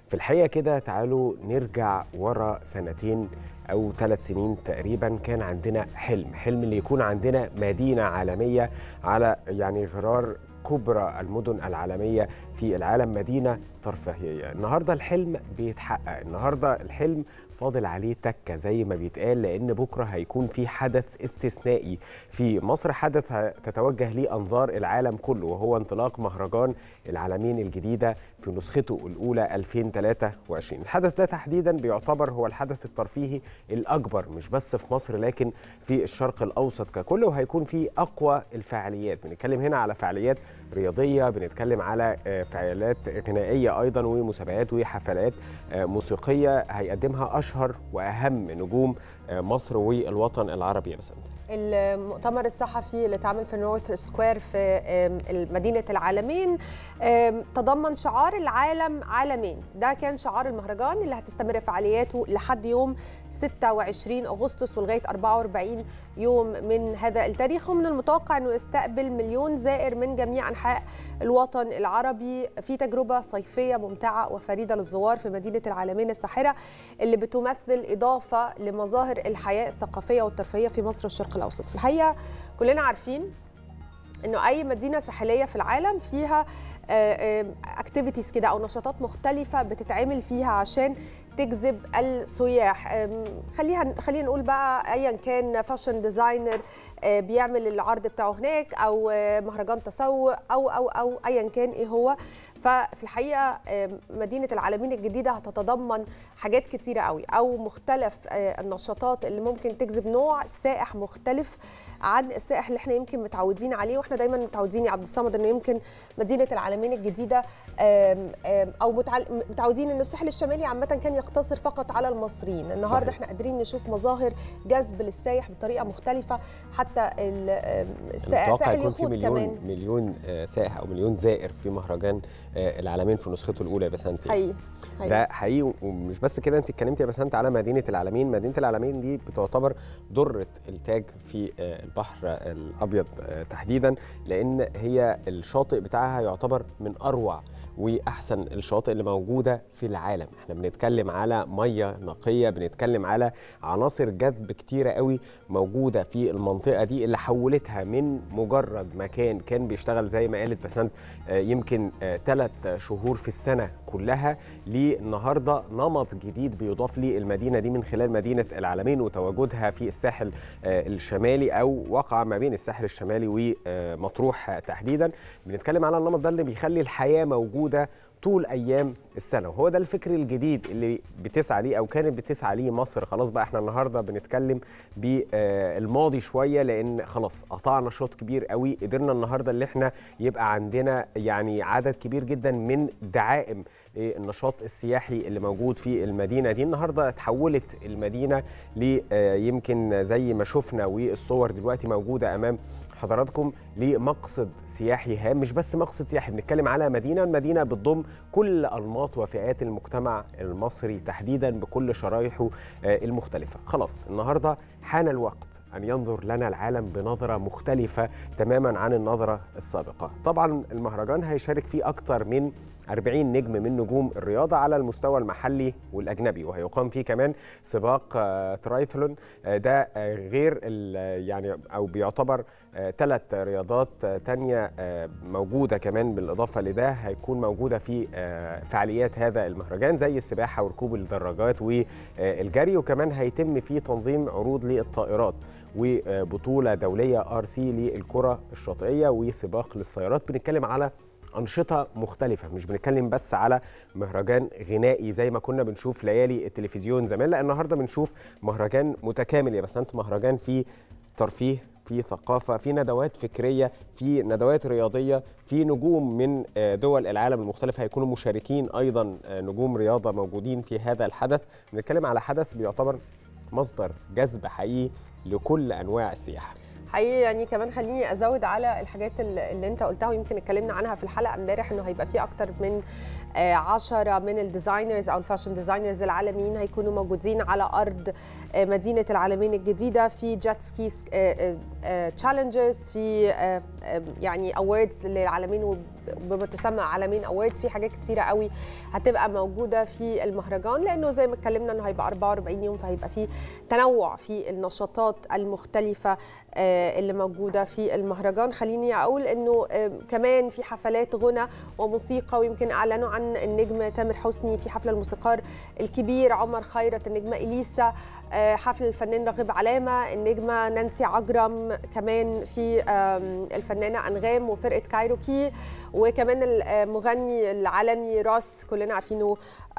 في الحقيقه كده تعالوا نرجع ورا سنتين او ثلاث سنين تقريبا كان عندنا حلم حلم اللي يكون عندنا مدينه عالميه على يعني غرار كبرى المدن العالميه في العالم مدينه ترفيهيه النهارده الحلم بيتحقق النهارده الحلم فاضل عليه تكه زي ما بيتقال لان بكره هيكون في حدث استثنائي في مصر حدث تتوجه ليه انظار العالم كله وهو انطلاق مهرجان العالمين الجديده في نسخته الاولى 2023 الحدث ده تحديدا بيعتبر هو الحدث الترفيهي الاكبر مش بس في مصر لكن في الشرق الاوسط ككل وهيكون فيه اقوى الفعاليات بنتكلم هنا على فعاليات رياضيه بنتكلم على فعاليات غنائيه ايضا ومسابقات وحفلات موسيقيه هيقدمها اشهر واهم نجوم مصر والوطن العربي يا بسنت المؤتمر الصحفي اللي اتعمل في نورث سكوير في مدينه العالمين تضمن شعار العالم عالمين ده كان شعار المهرجان اللي هتستمر فعالياته لحد يوم 26 اغسطس ولغايه 44 يوم من هذا التاريخ ومن المتوقع انه يستقبل مليون زائر من جميع انحاء الوطن العربي في تجربه صيفيه ممتعه وفريده للزوار في مدينه العالمين الساحره اللي بتمثل اضافه لمظاهر الحياه الثقافيه والترفيهيه في مصر والشرق الاوسط في الحقيقه كلنا عارفين انه اي مدينه ساحليه في العالم فيها اكتيفيتيز كده او نشاطات مختلفه بتتعمل فيها عشان تجذب السياح خليها خلينا نقول بقى ايا كان فاشن ديزاينر بيعمل العرض بتاعه هناك او مهرجان تسوق او او او ايا كان ايه هو ففي الحقيقه مدينه العالمين الجديده هتتضمن حاجات كتيره قوي او مختلف النشاطات اللي ممكن تجذب نوع سائح مختلف عن السائح اللي احنا يمكن متعودين عليه واحنا دايما متعودين يا عبد الصمد انه يمكن مدينه العالمين الجديده او متعودين ان الساحل الشمالي عامه كان يقتصر فقط على المصريين النهارده صحيح. احنا قادرين نشوف مظاهر جذب للسائح بطريقه مختلفه حتى السائح يكون في مليون كمان مليون سائح او مليون زائر في مهرجان العالمين في نسخته الاولى يا بسنت حقيقي ده حقيقي ومش بس كده انت اتكلمتي يا بسنت على مدينه العالمين مدينه العالمين دي بتعتبر دره التاج في البحر الابيض تحديدا لان هي الشاطئ بتاعها يعتبر من اروع واحسن الشواطئ اللي موجوده في العالم احنا بنتكلم على ميه نقيه بنتكلم على عناصر جذب كتيره قوي موجوده في المنطقه دي اللي حولتها من مجرد مكان كان بيشتغل زي ما قالت بسنت يمكن ثلاث شهور في السنه كلها للنهارده نمط جديد بيضاف للمدينه دي من خلال مدينه العالمين وتواجدها في الساحل الشمالي او وقع ما بين الساحل الشمالي ومطروح تحديدا بنتكلم على النمط ده اللي بيخلي الحياه موجوده طول ايام السنه وهو ده الفكر الجديد اللي بتسعى ليه او كانت بتسعى ليه مصر خلاص بقى احنا النهارده بنتكلم بالماضي شويه لان خلاص قطعنا شوط كبير قوي قدرنا النهارده اللي احنا يبقى عندنا يعني عدد كبير جدا من دعائم النشاط السياحي اللي موجود في المدينه دي النهارده اتحولت المدينه ل يمكن زي ما شفنا والصور دلوقتي موجوده امام حضراتكم لمقصد سياحي هام مش بس مقصد سياحي بنتكلم على مدينه المدينه بتضم كل انماط وفئات المجتمع المصري تحديدا بكل شرايحه المختلفه خلاص النهارده حان الوقت ان ينظر لنا العالم بنظره مختلفه تماما عن النظره السابقه طبعا المهرجان هيشارك فيه اكثر من 40 نجم من نجوم الرياضة على المستوى المحلي والأجنبي وهيقام فيه كمان سباق ترايثلون ده غير يعني أو بيعتبر ثلاث رياضات تانية موجودة كمان بالإضافة لده هيكون موجودة في فعاليات هذا المهرجان زي السباحة وركوب الدراجات والجري وكمان هيتم فيه تنظيم عروض للطائرات وبطولة دولية ار سي للكرة الشاطئية وسباق للسيارات بنتكلم على أنشطة مختلفة مش بنتكلم بس على مهرجان غنائي زي ما كنا بنشوف ليالي التلفزيون زمان لا النهاردة بنشوف مهرجان متكامل يا بسنت مهرجان فيه ترفيه في ثقافة في ندوات فكرية في ندوات رياضية في نجوم من دول العالم المختلفة هيكونوا مشاركين أيضا نجوم رياضة موجودين في هذا الحدث بنتكلم على حدث بيعتبر مصدر جذب حقيقي لكل أنواع السياحة حقيقي يعني كمان خليني ازود على الحاجات اللي انت قلتها ويمكن اتكلمنا عنها في الحلقه امبارح انه هيبقى في اكتر من 10 من الديزاينرز او الفاشن ديزاينرز العالميين هيكونوا موجودين على ارض مدينه العالمين الجديده في جيت سكي تشالنجز في يعني اووردز للعالمين بما تسمى عالمين اووردز في حاجات كتيره قوي هتبقى موجوده في المهرجان لانه زي ما اتكلمنا انه هيبقى 44 يوم فهيبقى في تنوع في النشاطات المختلفه اللي موجوده في المهرجان خليني اقول انه كمان في حفلات غنى وموسيقى ويمكن اعلنوا عن النجم تامر حسني في حفل الموسيقار الكبير عمر خيرت النجمه اليسا حفل الفنان راغب علامه النجمه نانسي عجرم كمان في الفنانه انغام وفرقه كايروكي وكمان المغني العالمي راس كلنا عارفينه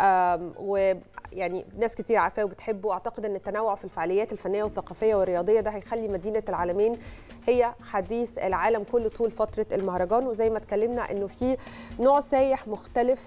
ويعني ناس كتير عارفاه وبتحبه اعتقد ان التنوع في الفعاليات الفنيه والثقافيه والرياضيه ده هيخلي مدينه العالمين هي حديث العالم كله طول فتره المهرجان وزي ما اتكلمنا انه في نوع سايح مختلف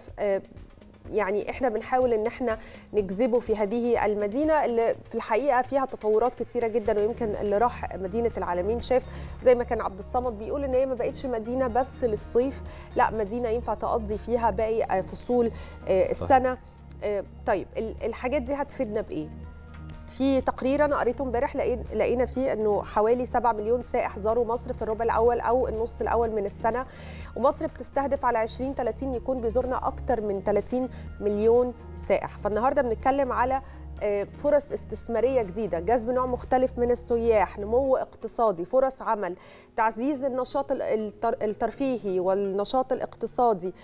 يعني احنا بنحاول ان احنا نجذبه في هذه المدينه اللي في الحقيقه فيها تطورات كتيره جدا ويمكن اللي راح مدينه العالمين شاف زي ما كان عبد الصمد بيقول ان هي ما بقتش مدينه بس للصيف لا مدينه ينفع تقضي فيها باقي فصول السنه طيب الحاجات دي هتفيدنا بايه في تقرير انا قريته امبارح لقينا فيه انه حوالي 7 مليون سائح زاروا مصر في الربع الاول او النص الاول من السنه ومصر بتستهدف على 2030 يكون بيزورنا اكتر من 30 مليون سائح فالنهارده بنتكلم على فرص استثماريه جديده جذب نوع مختلف من السياح نمو اقتصادي فرص عمل تعزيز النشاط الترفيهي والنشاط الاقتصادي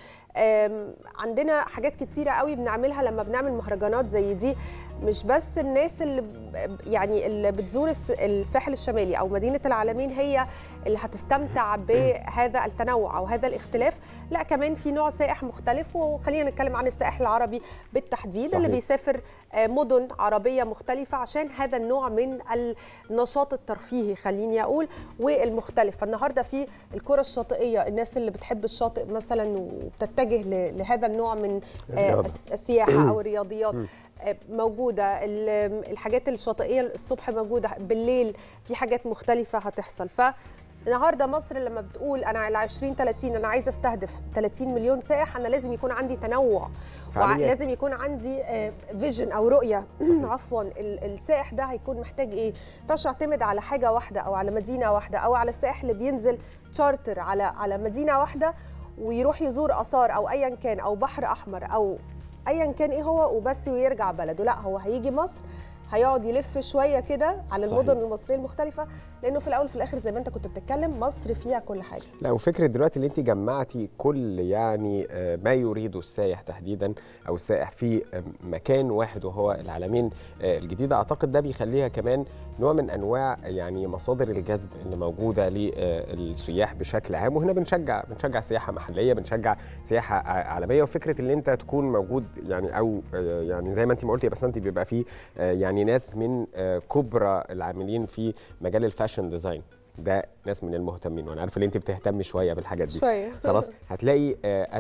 عندنا حاجات كتيره قوي بنعملها لما بنعمل مهرجانات زي دي مش بس الناس اللي يعني اللي بتزور الساحل الشمالي او مدينه العالمين هي اللي هتستمتع بهذا التنوع او هذا الاختلاف لا كمان في نوع سائح مختلف وخلينا نتكلم عن السائح العربي بالتحديد صحيح. اللي بيسافر مدن عربيه مختلفه عشان هذا النوع من النشاط الترفيهي خليني اقول والمختلف فالنهارده في الكره الشاطئيه الناس اللي بتحب الشاطئ مثلا وبتتجه لهذا النوع من السياحه او الرياضيات موجوده الحاجات الشاطئيه الصبح موجوده بالليل في حاجات مختلفه هتحصل ف النهارده مصر لما بتقول انا على 20 30 انا عايزه استهدف 30 مليون سائح انا لازم يكون عندي تنوع ولازم يكون عندي فيجن او رؤيه عفوا السائح ده هيكون محتاج ايه فاش اعتمد على حاجه واحده او على مدينه واحده او على السائح اللي بينزل تشارتر على على مدينه واحده ويروح يزور اثار او ايا كان او بحر احمر او ايا كان ايه هو وبس ويرجع بلده لا هو هيجي مصر هيقعد يلف شويه كده على صحيح. المدن المصريه المختلفه لانه في الاول وفي الاخر زي ما انت كنت بتتكلم مصر فيها كل حاجه لا وفكره دلوقتي اللي انت جمعتي كل يعني ما يريده السائح تحديدا او السائح في مكان واحد وهو العالمين الجديده اعتقد ده بيخليها كمان نوع من انواع يعني مصادر الجذب اللي موجوده للسياح بشكل عام وهنا بنشجع بنشجع سياحه محليه بنشجع سياحه عالميه وفكره ان انت تكون موجود يعني او يعني زي ما انت ما قلتي بس انت بيبقى فيه يعني ناس من كبرى العاملين في مجال الفاشن ديزاين ده ناس من المهتمين وانا عارفه ان انت بتهتمي شويه بالحاجات دي شويه خلاص هتلاقي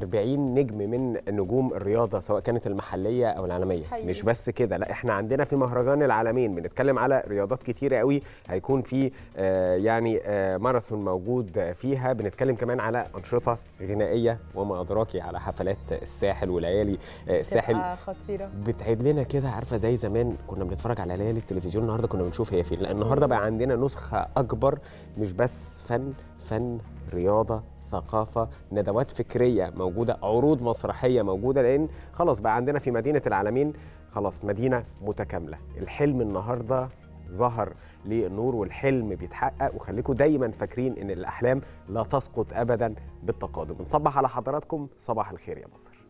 40 نجم من نجوم الرياضه سواء كانت المحليه او العالميه حقيقي. مش بس كده لا احنا عندنا في مهرجان العالمين بنتكلم على رياضات كتيره قوي هيكون في يعني ماراثون موجود فيها بنتكلم كمان على انشطه غنائيه وما ادراكي على حفلات الساحل وليالي الساحل خطيره بتعيد لنا كده عارفه زي زمان كنا بنتفرج على ليالي التلفزيون النهارده كنا بنشوف هي فين لان النهارده بقى عندنا نسخه اكبر مش بس فن فن رياضه ثقافة ندوات فكرية موجودة عروض مسرحية موجودة لأن خلاص بقى عندنا في مدينة العالمين خلاص مدينة متكاملة الحلم النهاردة ظهر للنور والحلم بيتحقق وخليكم دايما فاكرين ان الاحلام لا تسقط ابدا بالتقادم نصبح على حضراتكم صباح الخير يا مصر